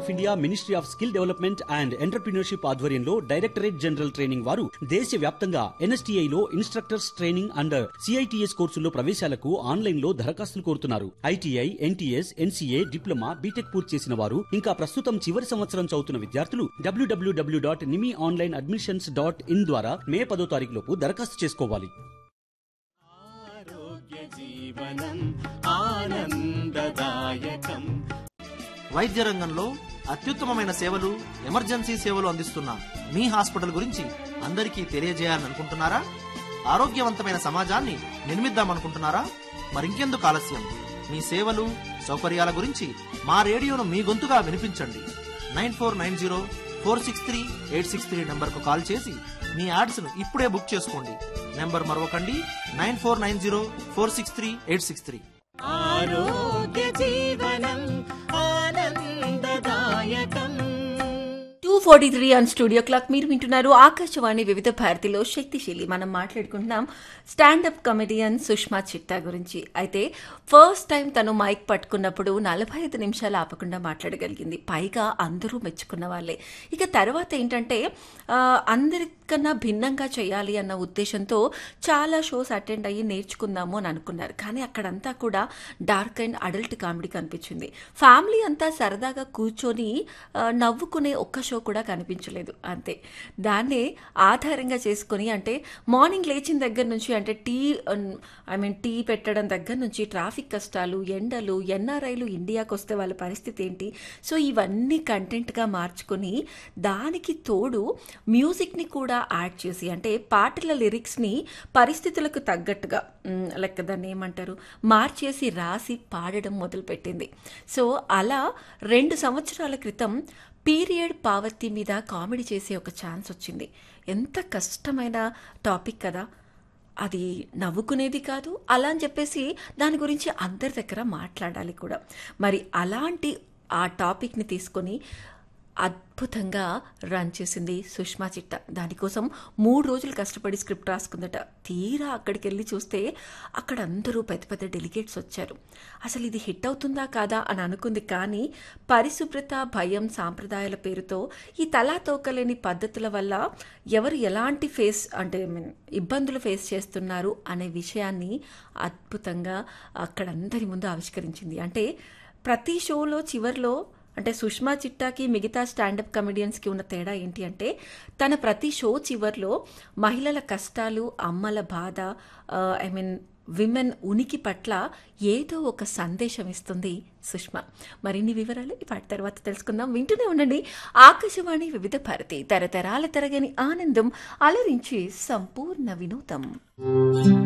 of India ministry of skill development and entrepreneurship ఆధ్వర్యంలో directorate general training వారు దేశవ్యాప్తంగా NSTI లో ఇన్స్ట్రక్టర్స్ ట్రైనింగ్ అండ్ సిఐటిఎస్ కోర్సుల్లో ప్రవేశాలకు online లో దరఖాస్తులు కోరుతున్నారు ITI NTS NCA diploma BTech పూర్తి చేసిన వారు ఇంకా ప్రస్తుతం చివరి సంవత్సరం చదువుతున్న విద్యార్థులు WWW dot NIMI online admissions dot in ద్వారా మే పదో తారీఖు లోపు దరఖాస్తు చేసుకోవాలి ఆరోగ్య జీవనం ఆనందదాయకం వైద్య రంగంలో అత్యుత్తమమైన సేవలు ఎమర్జెన్సీ సేవలు అందిస్తున్న మీ హాస్పిటల్ గురించి అందరికీ తెలియజేయాలనుకుంటున్నారా ఆరోగ్యవంతమైన సమాజాన్ని నిర్మిద్దామనుకుంటున్నారా మరింకెందుకు ఆలస్యం మీ సేవలు సౌకర్యాల గురించి మా రేడియోను మీ గొంతుగా వినిపించండి nine four nine zero four six three eight six three నెంబర్కు కాల్ చేసి మీ యాడ్స్ను ఇప్పుడే బుక్ చేసుకోండి నెంబర్ మరొకండి nine four nine zero four six three eight six three ఆరోగ్య జీవనం ఆనందదాయకం two forty three on studio clock మీరు వింటున్నారు ఆకాశవాణి వివిధ భారతిలో శక్తిశీలి మనం మాట్లాడుకుంటున్నాం స్టాండప్ కమెడియన్ సుష్మా చిట్టా గురించి అయితే ఫస్ట్ టైం తను మైక్ పట్టుకున్నప్పుడు నలభై ఐదు నిమిషాలు ఆపకుండా మాట్లాడగలిగింది పైగా అందరూ మెచ్చుకున్న వాళ్ళే ఇక తర్వాత ఏంటంటే ఆ, అందరికన్నా భిన్నంగా చేయాలి అన్న ఉద్దేశంతో చాలా షోస్ అటెండ్ అయ్యి నేర్చుకుందాము అని అనుకున్నారు కానీ అక్కడంతా కూడా డార్క్ అండ్ అడల్ట్ కామెడీ కనిపించింది ఫ్యామిలీ అంతా సరదాగా కూర్చొని ఆ, నవ్వుకునే ఒక్క షో కూడా కనిపించలేదు అంతే దాన్నే ఆధారంగా చేసుకొని అంటే మార్నింగ్ లేచిన దగ్గర నుంచి అంటే టీ ఐ మీన్ టీ పెట్టడం దగ్గర నుంచి ట్రాఫిక్ కష్టాలు ఎండలు ఎన్ఆర్ఐలు ఇండియాకి వస్తే వాళ్ళ పరిస్థితి ఏంటి సో ఇవన్నీ కంటెంట్గా మార్చుకొని దానికి తోడు మ్యూజిక్ని కూడా యాడ్ చేసి అంటే పాటల లిరిక్స్ని పరిస్థితులకు తగ్గట్టుగా మ్, లెక్క దాన్ని ఏమంటారు మార్చేసి రాసి పాడడం మొదలుపెట్టింది సో అలా రెండు సంవత్సరాల క్రితం పీరియడ్ పావర్టీ మీద కామెడీ చేసే ఒక ఛాన్స్ వచ్చింది ఎంత కష్టమైన టాపిక్ కదా అది నవ్వుకునేది కాదు అలా అని చెప్పేసి దాని గురించి అందరి దగ్గర మాట్లాడాలి కూడా మరి అలాంటి ఆ టాపిక్ని తీసుకొని అద్భుతంగా రన్ చేసింది సుష్మా చిట్ట దానికోసం మూడు రోజులు కష్టపడి స్క్రిప్ట్ రాసుకుందట తీరా అక్కడికి వెళ్ళి చూస్తే అక్కడ అందరూ పెద్ద పెద్ద డెలిగేట్స్ వచ్చారు అసలు ఇది హిట్ అవుతుందా కాదా అని అనుకుంది కానీ పరిశుభ్రత భయం సాంప్రదాయాల పేరుతో ఈ తలా తోకలేని పద్ధతుల వల్ల ఎవరు ఎలాంటి ఫేస్ అంటే I mean, ఇబ్బందులు ఫేస్ చేస్తున్నారు అనే విషయాన్ని అద్భుతంగా అక్కడందరి ముందు ఆవిష్కరించింది అంటే ప్రతి షోలో చివర్లో అంటే సుష్మా చిట్టాకి మిగతా స్టాండప్ కమెడియన్స్కి ఉన్న తేడా ఏంటి అంటే తన ప్రతి షో చివర్లో మహిళల కష్టాలు అమ్మల బాధ ఐ మీన్ విమెన్ ఉనికి పట్ల ఏదో ఒక సందేశం ఇస్తుంది సుష్మా మరిన్ని వివరాలు ఇప్పటి తర్వాత తెలుసుకుందాం వింటూనే ఉండండి ఆకాశవాణి వివిధ భారతి తరతరాల తరగని ఆనందం అలరించి సంపూర్ణ వినోదం